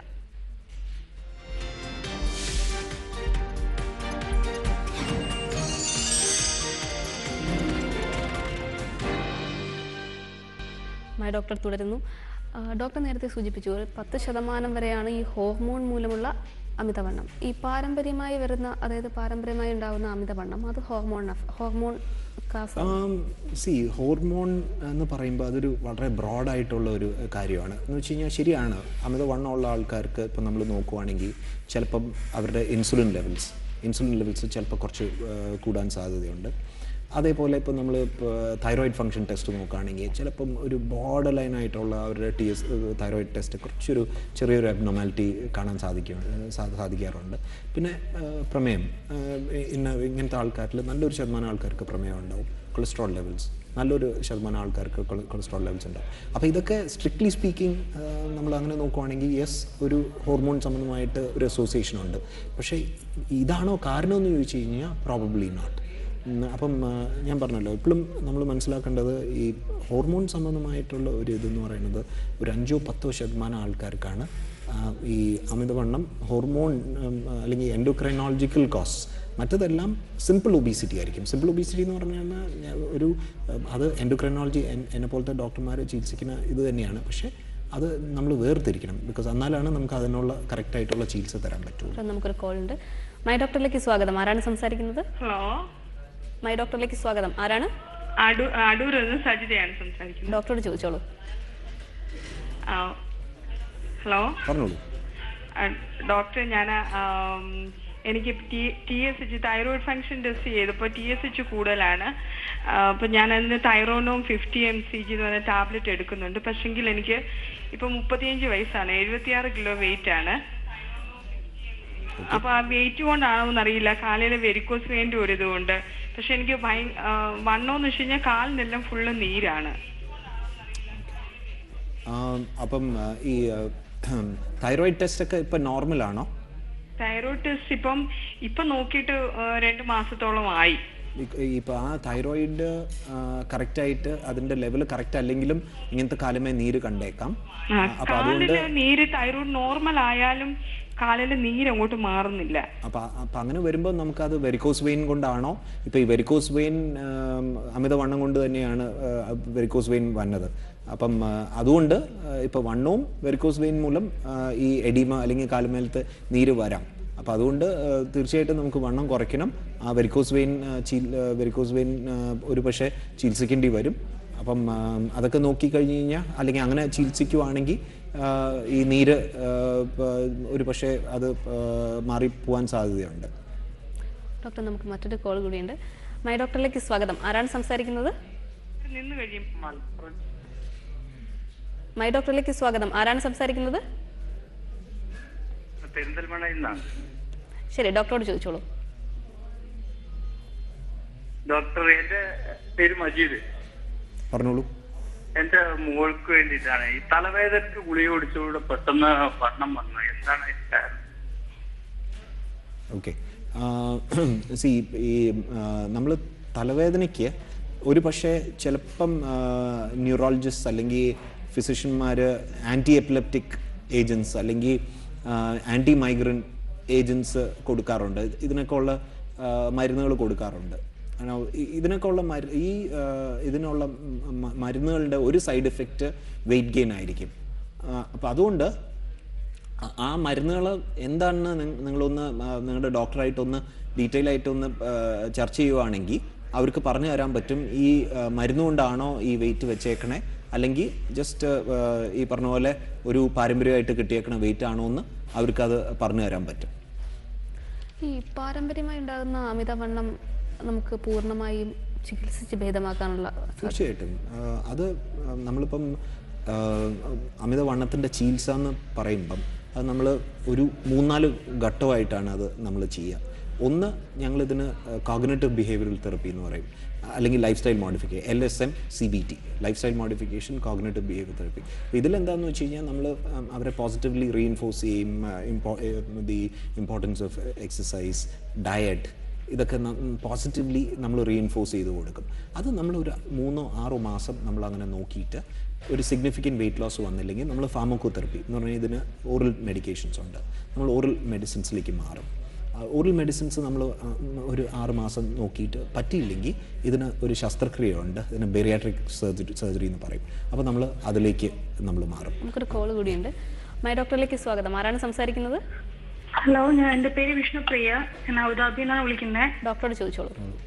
[SPEAKER 1] മൈ ഡോക്ടർ തുടരുന്നു ആ, ഡോക്ടർ നേരത്തെ സൂചിപ്പിച്ചു ഒരു പത്ത് ശതമാനം വരെയാണ് ഈ ഹോർമോൺ മൂലമുള്ള അമിതവണ്ണം ഈ പാരമ്പര്യമായി വരുന്ന അതായത് പാരമ്പര്യമായി ഉണ്ടാകുന്ന അമിതവണ്ണം അത് ഹോർമോൺ ഹോർമോൺ കാസ്
[SPEAKER 2] സി ഹോർമോൺ എന്ന് പറയുമ്പോൾ അതൊരു വളരെ ബ്രോഡായിട്ടുള്ള ഒരു കാര്യമാണ് എന്ന് വെച്ച് കഴിഞ്ഞാൽ ശരിയാണ് അമിതവണ്ണമുള്ള ആൾക്കാർക്ക് ഇപ്പം നമ്മൾ നോക്കുവാണെങ്കിൽ ചിലപ്പം അവരുടെ ഇൻസുലിൻ ലെവൽസ് ഇൻസുലിൻ ലെവൽസ് ചിലപ്പോൾ കുറച്ച് ആ, കൂടാൻ സാധ്യതയുണ്ട് അതേപോലെ ഇപ്പോൾ നമ്മൾ തൈറോയിഡ് ഫംഗ്ഷൻ ടെസ്റ്റ് നോക്കുകയാണെങ്കിൽ ചിലപ്പം ഒരു ബോർഡർ ലൈൻ ആയിട്ടുള്ള അവരുടെ ടി എസ് തൈറോയിഡ് ടെസ്റ്റ് കുറച്ചൊരു ചെറിയൊരു അബ്നോമാലിറ്റി കാണാൻ സാധിക്കും സാ- സാധിക്കാറുണ്ട് പിന്നെ ആ, പ്രമേയം ആ, ഇന്ന ഇങ്ങനത്തെ ആൾക്കാരിൽ നല്ലൊരു ശതമാനം ആൾക്കാർക്ക് പ്രമേയം ഉണ്ടാവും കൊളസ്ട്രോൾ ലെവൽസ് നല്ലൊരു ശതമാനം ആൾക്കാർക്ക് കൊള- കൊളസ്ട്രോൾ ലെവൽസ് ഉണ്ടാവും അപ്പോൾ ഇതൊക്കെ സ്ട്രിക്ട്ലി സ്പീക്കിംഗ് നമ്മൾ അങ്ങനെ നോക്കുവാണെങ്കിൽ യെസ് ഒരു ഹോർമോൺ സംബന്ധമായിട്ട് ഒരു അസോസിയേഷൻ ഉണ്ട് പക്ഷേ ഇതാണോ കാരണം എന്ന് ചോദിച്ചു കഴിഞ്ഞാൽ പ്രോബബ്ലി നോട്ട് ഉം, അപ്പം ആ, ഞാൻ പറഞ്ഞല്ലോ ഇപ്പോഴും നമ്മൾ മനസ്സിലാക്കേണ്ടത് ഈ ഹോർമോൺ സംബന്ധമായിട്ടുള്ള ഒരു ഇതെന്ന് പറയുന്നത് ഒരു അഞ്ചോ പത്തോ ശതമാനം ആൾക്കാർക്കാണ് ആ, ഈ അമിതവണ്ണം ഹോർമോൺ ഉം, അല്ലെങ്കിൽ എൻഡോക്രൈനോളജിക്കൽ കോസ് മറ്റതെല്ലാം സിമ്പിൾ ഒബീസിറ്റി ആയിരിക്കും സിമ്പിൾ ഒബീസിറ്റി എന്ന് പറഞ്ഞു കഴിഞ്ഞാൽ ഞാൻ ഒരു ഉം, അത് എൻഡോക്രൈനോളജി എന്നെ പോലത്തെ ഡോക്ടർമാർ ചികിത്സിക്കുന്ന ഇത് തന്നെയാണ് പക്ഷേ അത് നമ്മൾ വേർതിരിക്കണം ബിക്കോസ് എന്നാലാണ് നമുക്ക് അതിനുള്ള കറക്റ്റായിട്ടുള്ള ചികിത്സ തരാൻ പറ്റുള്ളൂ
[SPEAKER 1] ഡോക്ടർ, നമുക്കൊരു കോൾ ഉണ്ട് മൈ ഡോക്ടറിലേക്ക് സ്വാഗതം ആരാണ് സംസാരിക്കുന്നത്
[SPEAKER 8] ഹലോ
[SPEAKER 1] മൈ ഡോക്ടറിലേക്ക് സ്വാഗതം ആരാണ്
[SPEAKER 8] അടൂർ അടൂർ നിന്ന് സജിതയാണ് സംസാരിക്കുന്നത്
[SPEAKER 1] ഡോക്ടറോട് ചോദിച്ചോളൂ
[SPEAKER 8] ആ, ഹലോ
[SPEAKER 2] പറഞ്ഞോളൂ
[SPEAKER 8] ആ, ഡോക്ടർ ഞാൻ ആം, എനിക്ക് T S H thyroid function test ചെയ്തപ്പോൾ ടി എസ് എച്ച് കൂടുതലാണ് ആ, അപ്പൊ ഞാൻ അതിന് Thyronorm fifty M C G എന്ന് പറഞ്ഞ ടാബ്ലറ്റ് എടുക്കുന്നുണ്ട് പക്ഷെങ്കിൽ എനിക്ക് ഇപ്പൊ മുപ്പത്തിയഞ്ച് വയസ്സാണ് എഴുപത്തിയാറ് കിലോ വെയിറ്റ് ആണ് അപ്പൊ ആ വെയിറ്റ് കൊണ്ടാണോ എന്നറിയില്ല കാലിലെ വെരിക്കോസ് വേണ്ടി ഒരു ഇതുകൊണ്ട് പക്ഷെ എനിക്ക് ഭയ ആ, വണ്ണമെന്ന് വെച്ച് കഴിഞ്ഞാൽ കാലിനെല്ലാം ഫുള്ള് നീരാണ്
[SPEAKER 2] ആ, അപ്പം ആ, ഈ തൈറോയിഡ് ടെസ്റ്റ് ഒക്കെ ഇപ്പം നോർമലാണോ
[SPEAKER 8] തൈറോയ്ഡ് ടെസ്റ്റ് ഇപ്പം ഇപ്പൊ നോക്കിയിട്ട് ആ, രണ്ട് മാസത്തോളം ആയി
[SPEAKER 2] ഇപ്പം ആ തൈറോയിഡ് കറക്റ്റായിട്ട് അതിൻ്റെ ലെവൽ കറക്റ്റ് അല്ലെങ്കിലും ഇങ്ങനത്തെ കാലമേ നീര് കണ്ടേക്കാം
[SPEAKER 8] ആ,
[SPEAKER 2] അപ്പം അതുകൊണ്ട്
[SPEAKER 8] കാലില് നീര് തൈറോയ്ഡ് നോർമൽ ആയാലും കാലില് നീര് അങ്ങോട്ട് മാറുന്നില്ല
[SPEAKER 2] അപ്പം അപ്പം അങ്ങനെ വരുമ്പോൾ നമുക്കത് വെരിക്കോസ് വെയിൻ കൊണ്ടാണോ ഇപ്പം ഈ വെരിക്കോസ് വെയിൻ അമിതവണ്ണം കൊണ്ട് തന്നെയാണ് വെരിക്കോസ് വെയിൻ വന്നത് അപ്പം ആ, അതുകൊണ്ട് ഇപ്പോൾ വണ്ണവും വെരിക്കോസ് വെയിൻ മൂലം ആ, ഈ എഡിമ അല്ലെങ്കിൽ കാലുമേലത്തെ നീര് വരാം അപ്പോൾ അതുകൊണ്ട് ആ, തീർച്ചയായിട്ടും നമുക്ക് വണ്ണം കുറയ്ക്കണം ആ വെരിക്കോസ് വെയിൻ വെരിക്കോസ് വെയിൻ ഒരു പക്ഷേ ചികിത്സിക്കേണ്ടി വരും അപ്പം ആ, അതൊക്കെ നോക്കിക്കഴിഞ്ഞ് കഴിഞ്ഞാൽ അല്ലെങ്കിൽ അങ്ങനെ ചികിത്സിക്കുവാണെങ്കിൽ ആ, ഈ നീര് ആ, പ- ഒരു പക്ഷേ അത് ആ, മാറിപ്പോവാൻ സാധ്യതയുണ്ട്
[SPEAKER 1] ഡോക്ടർ നമുക്ക് മറ്റൊരു കോൾ കൂടിയുണ്ട് മൈ ഡോക്ടറിലേക്ക് സ്വാഗതം ആരാണ് സംസാരിക്കുന്നത്
[SPEAKER 8] നിന്ന് കഴിയും
[SPEAKER 1] മൈ ഡോക്ടറിലേക്ക് സ്വാഗതം ആരാണ് സംസാരിക്കുന്നത്
[SPEAKER 3] പെരിന്തൽമണ്ണയിൽ നിന്നാണ്
[SPEAKER 1] ശരി ഡോക്ടറോട് ചോദിച്ചോളൂ
[SPEAKER 3] ഡോക്ടർ എന്റെ പേര് മജീദ്
[SPEAKER 2] പറഞ്ഞോളൂ
[SPEAKER 3] എന്റെ മോൾക്ക് വേണ്ടിയിട്ടാണ് ഈ തലവേദനക്ക് ഗുളിക കുടിച്ചതോടെ പെട്ടെന്ന് വണ്ണം വന്നു എന്താണ് ഇതിന്റെ കാരണം?
[SPEAKER 2] ഓക്കെ സി ഈ നമ്മൾ തലവേദനയ്ക്ക് ഒരു പക്ഷേ ചിലപ്പം ന്യൂറോളജിസ്റ്റ് അല്ലെങ്കിൽ ഫിസിഷ്യന്മാർ ആൻറ്റി എപ്പിലെപ്റ്റിക് ഏജൻസ് അല്ലെങ്കിൽ ആൻറ്റി മൈഗ്രൻ ഏജൻസ് കൊടുക്കാറുണ്ട് ഇതിനൊക്കെ ഉള്ള മരുന്നുകൾ കൊടുക്കാറുണ്ട് ആണോ? ഇ- ഇതിനൊക്കെ ഉള്ള മരു ഈ ആ, ഇതിനുള്ള മ- മ- മരുന്നുകളുടെ ഒരു സൈഡ് എഫക്റ്റ് വെയിറ്റ് ഗെയിൻ ആയിരിക്കും അപ്പം അതുകൊണ്ട് ആ- ആ മരുന്നുകൾ എന്താണെന്ന് നിങ്ങ- നിങ്ങളൊന്ന് ആ, നിങ്ങളുടെ ഡോക്ടറായിട്ടൊന്ന് ഡീറ്റെയിൽ ആയിട്ടൊന്ന് ആ, ചർച്ച ചെയ്യുവാണെങ്കിൽ അവർക്ക് പറഞ്ഞു തരാൻ പറ്റും ഈ ആ, മരുന്ന് കൊണ്ടാണോ ഈ വെയിറ്റ് വെച്ചേക്കണേ അല്ലെങ്കിൽ ജസ്റ്റ് ഈ പറഞ്ഞ പോലെ ഒരു പാരമ്പര്യമായിട്ട് കിട്ടിയേക്കണ വെയിറ്റ് ആണോ എന്ന് അവർക്കത് പറഞ്ഞു തരാൻ പറ്റും
[SPEAKER 1] ഈ പാരമ്പര്യമായി ഉണ്ടാകുന്ന അമിതവണ്ണം നമുക്ക് പൂർണ്ണമായും ചികിത്സിച്ച് ഭേദമാക്കാനുള്ള
[SPEAKER 2] തീർച്ചയായിട്ടും ആ, അത് ആ, നമ്മളിപ്പം ആ, അമിതവണ്ണത്തിൻ്റെ ചികിത്സ എന്ന് പറയുമ്പം അത് നമ്മൾ ഒരു മൂന്നാല് ഘട്ടമായിട്ടാണ് അത് നമ്മൾ ചെയ്യുക ഒന്ന് ഞങ്ങളിതിന് കോഗ്നേറ്റീവ് ബിഹേവിയറൽ തെറപ്പി എന്ന് പറയും അല്ലെങ്കിൽ lifestyle modification L S M C B T lifestyle modification cognitive behaviour therapy ഇതിലെന്താണെന്ന് വെച്ച് കഴിഞ്ഞാൽ നമ്മൾ അവരെ പോസിറ്റീവ്ലി റീഇൻഫോഴ്സ് ചെയ്യും the importance of exercise diet ഇതൊക്കെ പോസിറ്റീവ്ലി നമ്മൾ റീഇൻഫോഴ്സ് ചെയ്ത് കൊടുക്കും അത് നമ്മൾ ഒരു മൂന്നോ ആറോ മാസം നമ്മൾ അങ്ങനെ നോക്കിയിട്ട് ഒരു സിഗ്നിഫിക്കൻറ്റ് വെയിറ്റ് ലോസ് വന്നില്ലെങ്കിൽ നമ്മൾ ഫാമോക്കോതെറപ്പി എന്ന് പറഞ്ഞാൽ ഇതിന് ഓറൽ മെഡിക്കേഷൻസ് ഉണ്ട് നമ്മൾ ഓറൽ മെഡിസിൻസിലേക്ക് മാറും ഓറൽ മെഡിസിൻസ് നമ്മൾ ഒരു ആറ് മാസം നോക്കിയിട്ട് പറ്റിയില്ലെങ്കിൽ ഇതിന് ഒരു ശസ്ത്രക്രിയയുണ്ട് ഇതിന് ബെറിയാട്രിക് സർജറി സർജറി എന്ന് പറയും അപ്പോൾ നമ്മൾ അതിലേക്ക് നമ്മൾ മാറും
[SPEAKER 1] നമുക്കൊരു കോൾ കൂടിയുണ്ട് മൈ ഡോക്ടറിലേക്ക് സ്വാഗതം ആരാണ് സംസാരിക്കുന്നത്
[SPEAKER 4] ഹലോ ഞാൻ എൻ്റെ പേര് വിഷ്ണുപ്രിയ ഞാൻ അബുദാബിയിൽ നിന്നാണ് വിളിക്കുന്നത്
[SPEAKER 1] ഡോക്ടറോട് ചോദിച്ചോളൂ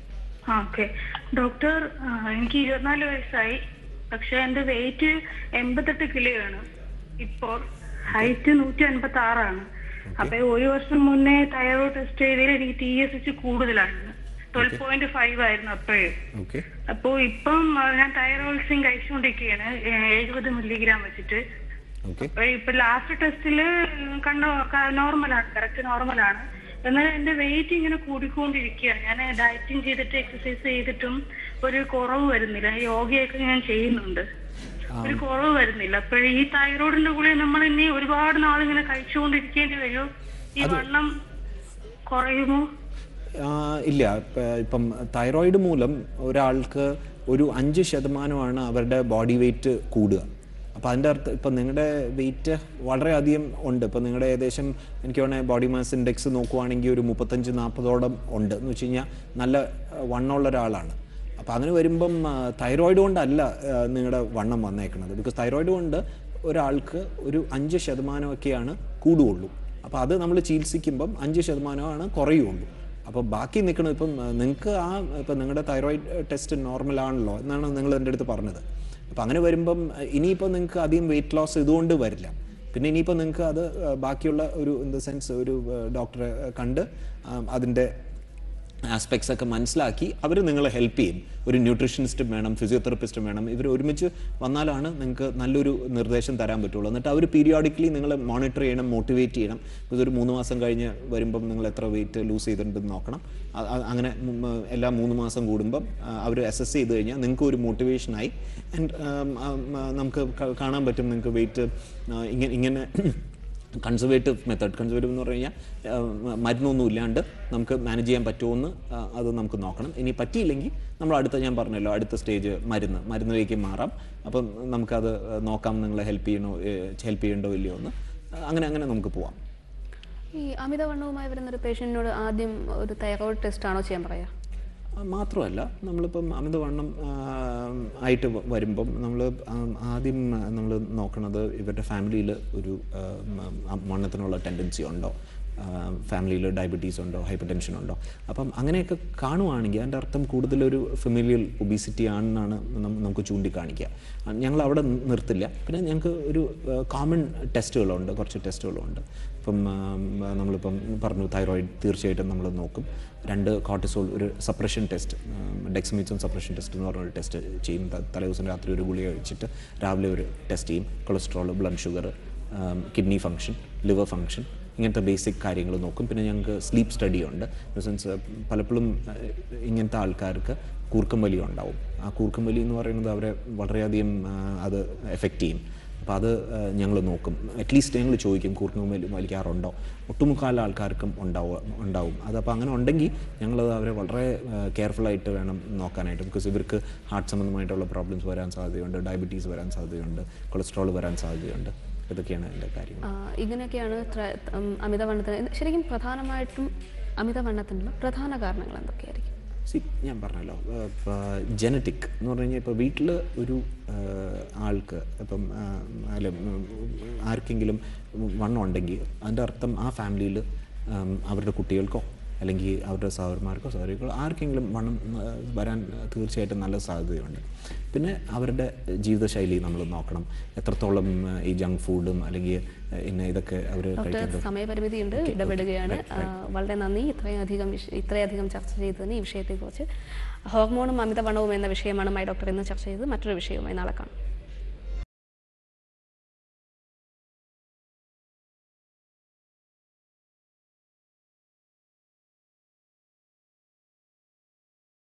[SPEAKER 4] ആ ഓക്കെ ഡോക്ടർ ആ, എനിക്ക് ഇരുപത്തിനാല് വയസ്സായി പക്ഷെ എൻ്റെ വെയിറ്റ് എൺപത്തെട്ട് കിലോ ആണ് ഇപ്പോൾ ഹൈറ്റ് നൂറ്റി അൻപത്തി ആറാണ് അപ്പൊ ഒരു വർഷം മുന്നേ തൈറോയ്ഡ് ടെസ്റ്റ് ചെയ്തതിൽ എനിക്ക് ടി എസ് എച്ച് കൂടുതലാണ് ട്വൽവ് പോയിന്റ് ഫൈവ് ആയിരുന്നു അപ്പോഴേ
[SPEAKER 2] ഓക്കെ
[SPEAKER 4] അപ്പോ ഇപ്പം ആ, ഞാൻ തൈറോയിഡ്സിൻ കഴിച്ചുകൊണ്ടിരിക്കുകയാണ് എഴുപത് മില്ലിഗ്രാം വെച്ചിട്ട്
[SPEAKER 2] ഓക്കെ
[SPEAKER 4] അപ്പൊ ഇപ്പൊ ലാസ്റ്റ് ടെസ്റ്റില് കണ്ട നോർമലാണ് കറക്റ്റ് നോർമലാണ് എന്നാൽ എന്റെ വെയിറ്റ് ഇങ്ങനെ കൂടിക്കൊണ്ടിരിക്കുകയാണ് ഞാൻ ഡയറ്റിംഗ് ചെയ്തിട്ട് എക്സസൈസ് ചെയ്തിട്ടും ഒരു കുറവ് വരുന്നില്ല യോഗയൊക്കെ ഞാൻ ചെയ്യുന്നുണ്ട് ഒരു കുറവ് വരുന്നില്ല അപ്പൊ ഈ തൈറോയിഡിന്റെ ഗുളിക നമ്മൾ ഇനി ഒരുപാട് നാളിങ്ങനെ കഴിച്ചുകൊണ്ടിരിക്കേണ്ടി വരുമോ ഈ വണ്ണം കുറയുമോ
[SPEAKER 2] ആ, ഇല്ല ഇപ്പ- ഇപ്പം തൈറോയിഡ് മൂലം ഒരാൾക്ക് ഒരു അഞ്ച് ശതമാനമാണ് അവരുടെ ബോഡി വെയിറ്റ് കൂടുക അപ്പോൾ അതിൻ്റെ അർത്ഥം ഇപ്പം നിങ്ങളുടെ വെയിറ്റ് വളരെയധികം ഉണ്ട് ഇപ്പം നിങ്ങളുടെ ഏകദേശം എനിക്ക് വേണമെങ്കിൽ ബോഡി മാസ് ഇൻഡെക്സ് നോക്കുവാണെങ്കിൽ ഒരു മുപ്പത്തഞ്ച് നാൽപ്പതോളം ഉണ്ട് എന്ന് വെച്ച് കഴിഞ്ഞാൽ നല്ല വണ്ണമുള്ള ഒരാളാണ് അപ്പോൾ അങ്ങനെ വരുമ്പം തൈറോയിഡ് കൊണ്ടല്ല ആ, നിങ്ങളുടെ വണ്ണം വന്നേക്കുന്നത് ബിക്കോസ് തൈറോയിഡ് കൊണ്ട് ഒരാൾക്ക് ഒരു അഞ്ച് ശതമാനമൊക്കെയാണ് കൂടുകയുള്ളൂ അപ്പോൾ അത് നമ്മൾ ചികിത്സിക്കുമ്പം അഞ്ച് ശതമാനമാണ് കുറയുള്ളൂ അപ്പോൾ ബാക്കി നിൽക്കുന്നത് ഇപ്പം നിങ്ങൾക്ക് ആ ഇപ്പം നിങ്ങളുടെ തൈറോയിഡ് ടെസ്റ്റ് നോർമൽ ആണല്ലോ എന്നാണ് നിങ്ങൾ എൻ്റെ അടുത്ത് പറഞ്ഞത് അപ്പം അങ്ങനെ വരുമ്പം അഹ് ഇനിയിപ്പോൾ നിങ്ങൾക്ക് അധികം വെയിറ്റ് ലോസ് ഇതുകൊണ്ട് വരില്ല പിന്നെ ഇനിയിപ്പോൾ നിങ്ങൾക്ക് അത് അഹ് ബാക്കിയുള്ള ഒരു ഇൻ ദ സെൻസ് ഒരു ഡോക്ടറെ കണ്ട് ആം, അതിൻ്റെ ആസ്പെക്ട്സ് ഒക്കെ മനസ്സിലാക്കി അവർ നിങ്ങളെ ഹെൽപ്പ് ചെയ്യും ഒരു ന്യൂട്രീഷനിസ്റ്റും വേണം ഫിസിയോതെറപ്പിസ്റ്റും വേണം ഇവർ ഒരുമിച്ച് വന്നാലാണ് നിങ്ങൾക്ക് നല്ലൊരു നിർദ്ദേശം തരാൻ പറ്റുള്ളൂ എന്നിട്ട് അവർ പീരിയോഡിക്കലി നിങ്ങളെ മോണിറ്റർ ചെയ്യണം മോട്ടിവേറ്റ് ചെയ്യണം ഇതൊരു മൂന്ന് മാസം കഴിഞ്ഞ് വരുമ്പം നിങ്ങൾ എത്ര വെയിറ്റ് ലൂസ് ചെയ്തിട്ടുണ്ടെന്ന് നോക്കണം അ- അ- അങ്ങനെ ഉം, ഉം, എല്ലാ മൂന്ന് മാസം കൂടുമ്പം അവർ അസസ് ചെയ്ത് കഴിഞ്ഞാൽ നിങ്ങൾക്ക് ഒരു മോട്ടിവേഷനായി ആൻഡ് നമുക്ക് ക- കാണാൻ പറ്റും നിങ്ങൾക്ക് വെയിറ്റ് ഇങ്ങനെ ഇങ്ങനെ കൺസർവേറ്റീവ് മെത്തേഡ് കൺസർവേറ്റീവ് എന്ന് പറഞ്ഞു കഴിഞ്ഞാൽ ആ, മരുന്നൊന്നും ഇല്ലാണ്ട് നമുക്ക് മാനേജ് ചെയ്യാൻ പറ്റുമോയെന്ന് ആ, അത് നമുക്ക് നോക്കണം ഇനി പറ്റിയില്ലെങ്കിൽ നമ്മൾ അടുത്ത ഞാൻ പറഞ്ഞല്ലോ അടുത്ത സ്റ്റേജ് മരുന്ന് മരുന്നിലേക്ക് മാറാം അപ്പം നമുക്കത് നോക്കാം നിങ്ങളെ ഹെൽപ്പ് ചെയ്യണോ ഹെൽപ്പ് ചെയ്യണ്ടോ ഇല്ലയോ എന്ന് അങ്ങനെ അങ്ങനെ നമുക്ക് പോവാം
[SPEAKER 1] ഈ അമിതവണ്ണവുമായി വരുന്ന ഒരു പേഷ്യൻറ്റിനോട് ആദ്യം ഒരു തൈറോയ്ഡ് ടെസ്റ്റ് ആണോ ചെയ്യാൻ പറയാ
[SPEAKER 2] ആ, മാത്രമല്ല നമ്മളിപ്പം അമിതവണ്ണം ആ, ആയിട്ട് വ- വരുമ്പം നമ്മൾ ആദ്യം നമ്മൾ നോക്കണത് ഇവരുടെ ഫാമിലിയിൽ ഒരു ആ, മ- വണ്ണത്തിനുള്ള ടെൻഡൻസി ഉണ്ടോ ഫാമിലിയിൽ ഡയബറ്റീസ് ഉണ്ടോ ഹൈപ്പർ ടെൻഷൻ ഉണ്ടോ അപ്പം അങ്ങനെയൊക്കെ കാണുവാണെങ്കിൽ അതിൻ്റെ അർത്ഥം കൂടുതലൊരു ഫെമിലിയൽ ഒബീസിറ്റി ആണെന്നാണ് നം- നമുക്ക് ചൂണ്ടിക്കാണിക്കുക ആ, ഞങ്ങൾ അവിടെ നി- നിർത്തില്ല പിന്നെ ഞങ്ങൾക്ക് ഒരു കോമൺ ടെസ്റ്റുകളുണ്ട് കുറച്ച് ടെസ്റ്റുകളുണ്ട് ഇപ്പം ആ, നമ്മളിപ്പം പറഞ്ഞു തൈറോയിഡ് തീർച്ചയായിട്ടും നമ്മൾ നോക്കും രണ്ട് കോർട്ടിസോൾ ഒരു suppression test dexamethasone suppression test എന്ന് പറഞ്ഞ ഒരു ടെസ്റ്റ് ചെയ്യും ത- തലേദിവസം രാത്രി ഒരു ഗുളിക കഴിച്ചിട്ട് രാവിലെ ഒരു ടെസ്റ്റ് ചെയ്യും cholesterol blood sugar kidney function liver function ഇങ്ങനത്തെ ബേസിക് കാര്യങ്ങൾ നോക്കും പിന്നെ ഞങ്ങൾക്ക് സ്ലീപ്പ് സ്റ്റഡി ഉണ്ട് ഇൻ സെൻസ് പലപ്പോഴും ഏഹ്, ഇങ്ങനത്തെ ആൾക്കാർക്ക് കൂർക്കം വലി ഉണ്ടാവും ആ കൂർക്കം വലി എന്ന് പറയുന്നത് അവരെ വളരെയധികം ആ, അത് എഫക്റ്റ് ചെയ്യും അപ്പോൾ അത് ഞങ്ങൾ നോക്കും അറ്റ്ലീസ്റ്റ് ഞങ്ങൾ ചോദിക്കും കൂർക്കം വലി വലിക്കാറുണ്ടോ ഒട്ടുമുക്കാൽ ആൾക്കാർക്കും ഉണ്ടാവും ഉണ്ടാവും അതപ്പോൾ അങ്ങനെ ഉണ്ടെങ്കിൽ ഞങ്ങളത് അവരെ വളരെ കെയർഫുള്ളായിട്ട് വേണം നോക്കാനായിട്ട് ബിക്കോസ് ഇവർക്ക് ഹാർട്ട് സംബന്ധമായിട്ടുള്ള പ്രോബ്ലംസ് വരാൻ സാധ്യതയുണ്ട് ഡയബറ്റീസ് വരാൻ സാധ്യതയുണ്ട് കൊളസ്ട്രോൾ വരാൻ സാധ്യതയുണ്ട് ഇതൊക്കെയാണ് എൻ്റെ കാര്യങ്ങൾ
[SPEAKER 1] ആ, ഇങ്ങനെയൊക്കെയാണ് ത്ര- ഉം, അമിതവണ്ണത്തിന് ശരിക്കും പ്രധാനമായിട്ടും അമിതവണ്ണത്തിനുള്ള പ്രധാന കാരണങ്ങൾ എന്തൊക്കെയായിരിക്കും
[SPEAKER 2] സി ഞാൻ പറഞ്ഞല്ലോ ജനറ്റിക് എന്ന് പറഞ്ഞു കഴിഞ്ഞാൽ ഇപ്പോൾ വീട്ടിൽ ഒരു ആ, ആൾക്ക് ഇപ്പം ആ, അല്ല ഉം, ആർക്കെങ്കിലും വണ്ണം ഉണ്ടെങ്കിൽ അതിൻ്റെ അർത്ഥം ആ ഫാമിലിയിൽ അവരുടെ കുട്ടികൾക്കോ അല്ലെങ്കിൽ അവരുടെ സഹോദരന്മാർക്കോ സഹോദരിക്കോ ആർക്കെങ്കിലും വണ്ണം ആ, വരാൻ തീർച്ചയായിട്ടും നല്ല സാധ്യതയുണ്ട് പിന്നെ അവരുടെ ജീവിതശൈലി നമ്മൾ നോക്കണം എത്രത്തോളം ആ, ഈ ജങ്ക് ഫുഡും അല്ലെങ്കിൽ ആ, ഇന്ന ഇതൊക്കെ അവർ
[SPEAKER 1] ഡോക്ടർ
[SPEAKER 2] കഴിക്കുന്നത്
[SPEAKER 1] സമയപരിമിതിയുണ്ട് ഇടപെടുകയാണ് ആ, വളരെ നന്ദി ഇത്രയും അധികം വിഷ- ഇത്രയധികം ചർച്ച ചെയ്തതിന് ഈ വിഷയത്തെക്കുറിച്ച് ഹോർമോണും അമിതവണ്ണവും എന്ന വിഷയമാണ് മൈ ഡോക്ടർ ഇന്ന് ചർച്ച ചെയ്തത് മറ്റൊരു വിഷയവുമായി നാളെ കാണാം